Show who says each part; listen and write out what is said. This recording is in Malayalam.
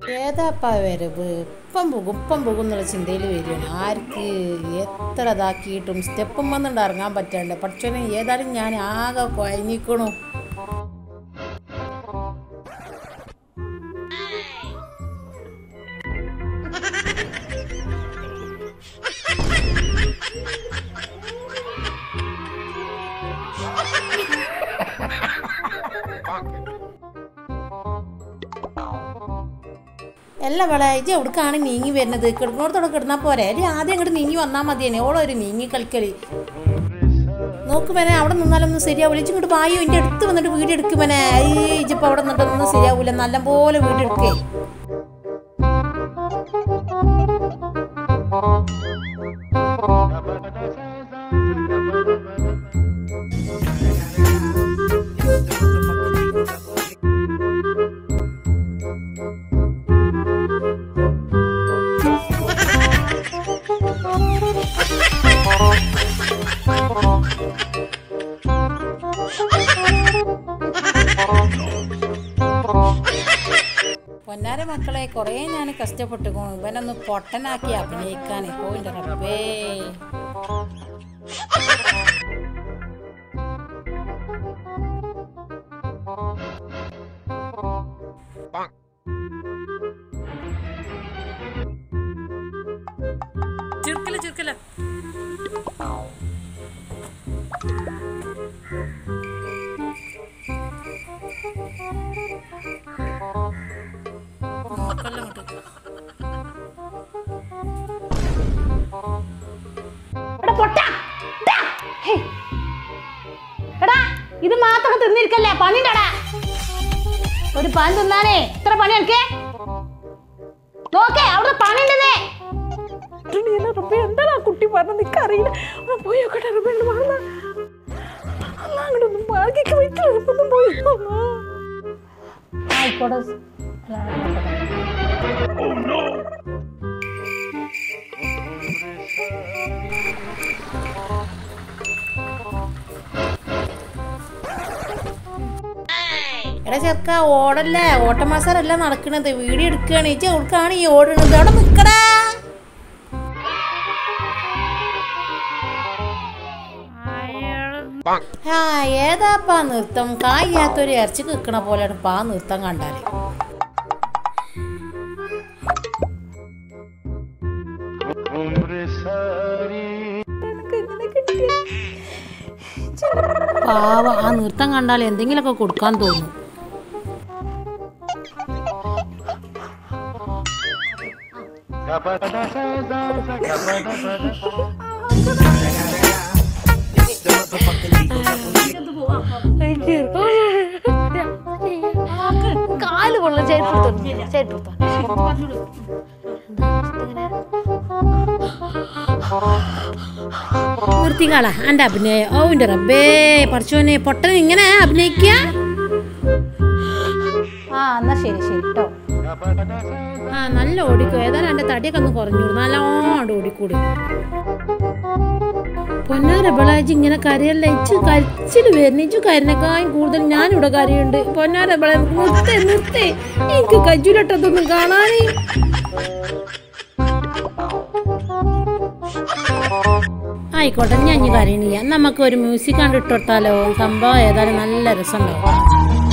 Speaker 1: ഏതാപ്പാ വരവ് ഇപ്പം പോകും ഇപ്പം പോകും എന്നുള്ള ചിന്തയിൽ വരികയാണ് ആർക്ക് എത്ര ഇതാക്കിയിട്ടും സ്റ്റെപ്പും വന്നിട്ട് ഇറങ്ങാൻ പറ്റാണ്ട് പക്ഷേ ഏതായാലും ഞാൻ ആകെ കുഴങ്ങിക്കണു അല്ല വേള ഇജ് എവിടേക്കാണ് നീങ്ങി വരുന്നത് കിടക്കുന്നോടത്തോടെ കിടന്നാൽ പോരെ അല്ലെ ആദ്യം അങ്ങോട്ട് നീങ്ങി വന്നാൽ മതിയേനെ ഓളൊരു നീങ്ങി കളിക്കളി നോക്ക് വേനെ അവിടെ നിന്നാലൊന്നും ശരിയാവില്ല ഇജ്ജ് ഇങ്ങോട്ട് വായു എൻ്റെ അടുത്ത് വന്നിട്ട് വീഡിയോ എടുക്കുമനെ ഇജിപ്പോൾ അവിടെ നിന്നിട്ടൊന്നും ശരിയാവില്ല നല്ലപോലെ വീഡിയോ എടുക്കേ പൊന്നാര മക്കളെ കുറേ ഞാൻ കഷ്ടപ്പെട്ടു ഇവനൊന്ന് പൊട്ടനാക്കി അഭിനയിക്കാൻ പോയിന്റെ റബ്ബേ
Speaker 2: ചിർക്കല ചിർക്കല നോക്കല്ല അങ്ങോട്ട്
Speaker 3: എടാ പൊട്ട ടാ. ഹേ. എടാ ഇത് മാത്രം തിന്നിരിക്കല്ലേ പണിണ്ടടാ ഒരു പനി തിന്നാനേ ഇത്ര പണി എനിക്ക് നോക്കേ അവിടെ പണിണ്ടതേ
Speaker 2: എന്താണ് ആ കുട്ടി പറഞ്ഞത് നിനക്ക് അറിയില്ല പോയി നോക്കട്ടെ റബ്ബേണ്ട് വാങ്ങ അങ്ങോട്ടൊന്നും ബാക്കിക്ക് വെച്ചില്ല ഇപ്പൊന്നും പോയി
Speaker 3: ആയിക്കോട്ടെ
Speaker 1: എടാ ചെറുക്ക ഓടല്ലേ ഓട്ടമാസാരല്ല നടക്കണത് വീഡിയോ എടുക്കുകയാണ് ഇജ്ജ് എവിടേക്കാണ് ഈ ഓടണത് അവിടെ നിൽക്കടാ ആ ഏതാപ്പാ നൃത്തം കായ്യാത്തൊരു ഇറച്ചി നിൽക്കണ പോലെയാണ് പാ നൃത്തം കണ്ടാല് പാവ ആ നൃത്തം കണ്ടാൽ എന്തെങ്കിലുമൊക്കെ കൊടുക്കാൻ തോന്നും
Speaker 3: കാല് കൊള്ള ചേർപ്പെടുത്തു ചേർപ്പെടുത്തു
Speaker 1: നിർത്തിക്കാളാ എൻ്റെ അഭിനയം ഓ എൻ്റെ റബ്ബേ പഠിച്ചോനെ പൊട്ടൻ ഇങ്ങനെ അഭിനയിക്കുക
Speaker 3: ആ എന്നാ ശരി ശരി കേട്ടോ
Speaker 1: ആ നല്ല ഓടിക്കോ ഏതായാലും എൻ്റെ തടിയൊക്കെ ഒന്ന് കുറഞ്ഞു നല്ലോണം ഓടിക്കൂടി പൊന്നാര ബളാജി ഇങ്ങനെ കരയല്ല ഇച്ച് കരിച്ചിൽ വരുന്നു ഇച്ചു കരനേക്കാളും കൂടുതൽ ഞാനിവിടെ കരയുണ്ട് പൊന്നാര ബള നിർത്തേ നിർത്തേ എനിക്ക് കജ്ജുലട്ടതൊന്നും കാണാനേ ആയിക്കോട്ടെ ഞാൻ ഇനി കരയണില്ല നമുക്ക് ഒരു മ്യൂസിക് കണ്ട് ഇട്ടോട്ടാലോ സംഭവം ഏതായാലും നല്ല രസമുണ്ടാവും